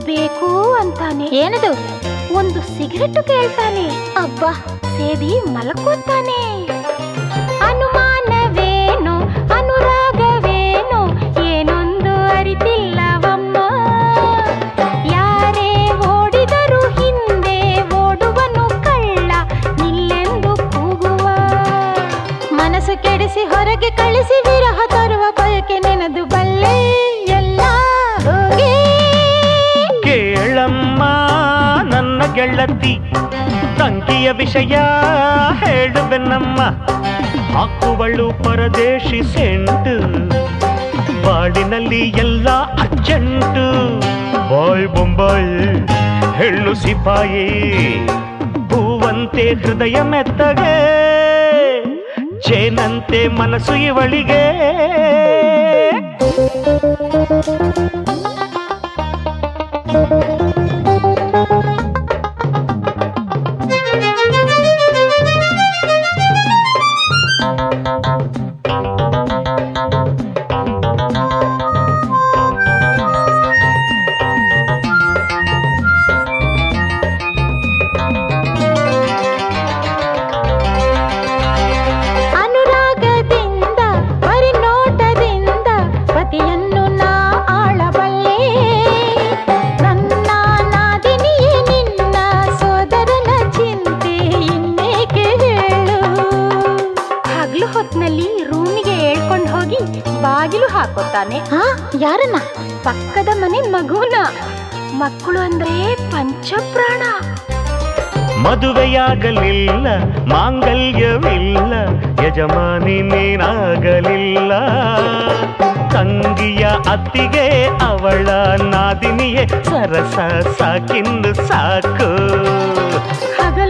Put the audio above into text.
ಬೇಕು ಅಂತಾನೆ ಏನದು ಒಂದು ಸಿಗರೆಟ್ ಕೇಳ್ತಾನೆ ಅಬ್ಬಾ ಸೇದಿ ಮಲಕೋತಾನೆ ಅನುಮಾನವೇನು ಅನುರಾಗವೇನು ಏನೊಂದು ಅರಿತಿಲ್ಲವಮ್ಮ ಯಾರೇ ಓಡಿದರೂ ಹಿಂದೆ ಓಡುವನು ಕಳ್ಳ ನಿಲ್ಲೆಂದು ಕೂಗುವ ಮನಸ್ಸು ಕೆಡಿಸಿ ಹೊರಗೆ ಕಳಿಸಿ ವಿರಹ ತರುವ ಬಯಕೆ ನೆನೆದು ಬಲ್ಲೆ ಎಲ್ಲ ಹೋಗಿ ಕೇಳಮ್ಮ ನನ್ನ ಗೆಳತಿ ತಂಗಿಯ ವಿಷಯ ಹೇಳುವೆನಮ್ಮ ಹಾಕುವಳು ಪರದೇಶಿ ಸೆಂಟು ಬಾಳಿನಲ್ಲಿ ಎಲ್ಲ ಅರ್ಜೆಂಟು ಬಾಯ್ ಬೊಂಬಾಯಿ ಹೆಳ್ಳು ಸಿಪಾಯಿ ಹೂವಂತೆ ಹೃದಯ ಮೆತ್ತಗೆ ಜೇನಂತೆ ಮನಸ್ಸು ಇವಳಿಗೆ ಅನುರಾಗದಿಂದ ಬರಿ ನೋಟದಿಂದ ಪತಿಯನ್ನು ನಾ ಆಳಬಲ್ಲೆ ನನ್ನ ನಾದಿನಿಯೇ ನಿನ್ನ ಸೋದರನ ಚಿಂತೆ ಇನ್ನೇಕೆ ಹೇಳು ಹಗಲು ಹೊತ್ನಲ್ಲಿ ರೂಮಿಗೆ ಹೇಳ್ಕೊಂಡು ಹೋಗಿ ಬಾಗಿಲು ಹಾಕೋತಾನೆ ಹಾ ಯಾರನ್ನ ಪಕ್ಕದ ಮನೆ ಮಗುನ ಮಕ್ಕಳು ಅಂದ್ರೆ ಪಂಚಪ್ರಾಣ ಮದುವೆಯಾಗಲಿಲ್ಲ ಮಾಂಗಲ್ಯವಿಲ್ಲ ಯಜಮಾನಿ ನೀನಾಗಲಿಲ್ಲ ತಂಗಿಯ ಅತ್ತಿಗೆ ಅವಳ ನಾದಿನಿಯೇ ಸರಸ ಸಾಕಿಂದು ಸಾಕು ಹಗಲು